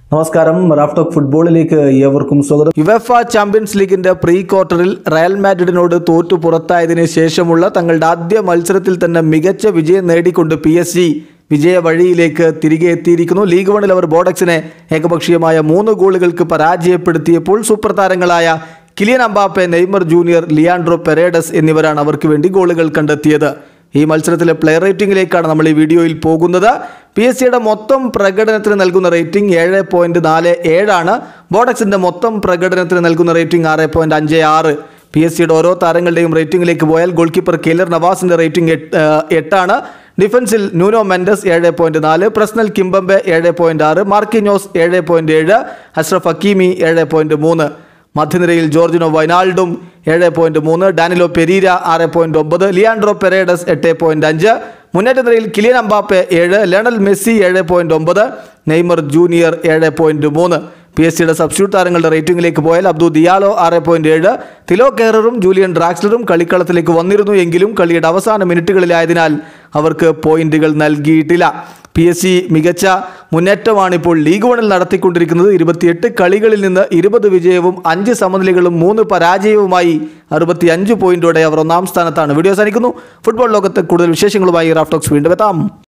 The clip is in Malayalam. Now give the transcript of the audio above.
നമസ്കാരം റാഫ്റ്റോക്ക് ഫുട്ബോളിലേക്ക് ഏവർക്കും സ്വാഗതം യുവഫ ചാമ്പ്യൻസ് ലീഗിന്റെ പ്രീ ക്വാർട്ടറിൽ റയൽ മാഡ്രിഡിനോട് തോറ്റു പുറത്തായതിനു ശേഷമുള്ള തങ്ങളുടെ ആദ്യ മത്സരത്തിൽ തന്നെ മികച്ച വിജയം നേടിക്കൊണ്ട് പി എസ് ജി വിജയ വഴിയിലേക്ക് തിരികെ എത്തിയിരിക്കുന്നു ലീഗ് വണിൽ അവർ ബോഡക്സിനെ ഏകപക്ഷീയമായ മൂന്ന് ഗോളുകൾക്ക് പരാജയപ്പെടുത്തിയപ്പോൾ സൂപ്പർ താരങ്ങളായ Kylian Mbappe Neymar junior Leandro Paredes എന്നിവരാണ് അവർക്ക് വേണ്ടി ഗോളുകൾ കണ്ടെത്തിയത് ഈ മത്സരത്തിലെ പ്ലെയർ റേറ്റിംഗിലേക്കാണ് നമ്മൾ ഈ വീഡിയോയിൽ പോകുന്നത് പി എസ് സിയുടെ മൊത്തം പ്രകടനത്തിന് നൽകുന്ന റേറ്റിംഗ് ഏഴ് പോയിന്റ് നാല് ഏഴാണ് ബോഡക്സിന്റെ മൊത്തം പ്രകടനത്തിന് നൽകുന്ന റേറ്റിംഗ് ആറ് പോയിന്റ് അഞ്ച് ആറ് പി എസ് സിയുടെ ഓരോ താരങ്ങളുടെയും റേറ്റിംഗിലേക്ക് പോയാൽ ഗോൾ കീപ്പർ കെയിലർ നവാസിന്റെ റേറ്റിംഗ് എട്ട് ആ, എട്ടാണ് ഡിഫൻസിൽ ന്യൂനോ മെൻഡസ് ഏഴ് പോയിന്റ് നാല് പ്രസ്നൽ കിംബംബെ ഏഴ് പോയിന്റ് ആറ് മാർക്കിനോസ് ഏഴ് പോയിന്റ് ഏഴ് അഷ്റഫ് ഹക്കീമി ഏഴ് പോയിന്റ് മൂന്ന് മധ്യനിരയിൽ ജോർജിനോ വൈനാൾഡും ഏഴ് പോയിന്റ് മൂന്ന് ഡാനിലോ പെരീര ആറ് പോയിന്റ് ഒമ്പത് ലിയാൻഡ്രോ പെരേഡസ് എട്ട് പോയിന്റ് അഞ്ച് മുന്നേറ്റ നിരയിൽ കിലിയൻ അമ്പാപ്പെ ഏഴ് ലയണൽ മെസ്സി ഏഴ് പോയിന്റ് ഒമ്പത് നെയ്മർ ജൂനിയർ ഏഴ് പോയിന്റ് മൂന്ന് പി എസ് സിയുടെ സബ്സ്റ്റിറ്റ്യൂട്ട് താരങ്ങളുടെ റേറ്റിംഗിലേക്ക് പോയാൽ അബ്ദു ദിയാലോ ആറ് പോയിന്റ് ഏഴ് തിലോ കെയറും ജൂലിയൻ ഡ്രാക്സ്ലറും കളിക്കളത്തിലേക്ക് വന്നിരുന്നു എങ്കിലും കളിയുടെ അവസാന മിനിറ്റുകളിലായതിനാൽ അവർക്ക് പോയിന്റുകൾ നൽകിയിട്ടില്ല പി എസ് സി മികച്ച മുന്നേറ്റമാണ് ഇപ്പോൾ ലീഗ് വണിൽ നടത്തിക്കൊണ്ടിരിക്കുന്നത് ഇരുപത്തിയെട്ട് കളികളിൽ നിന്ന് ഇരുപത് വിജയവും അഞ്ച് സമനിലകളും മൂന്ന് പരാജയവുമായി അറുപത്തി അഞ്ച് പോയിന്റോടെ അവർ ഒന്നാം സ്ഥാനത്താണ് വീഡിയോ അവസാനിക്കുന്നു ഫുട്ബോൾ ലോകത്തെ കൂടുതൽ വിശേഷങ്ങളുമായി റാഫ്റ്റോക്സ് വീണ്ടും എത്താം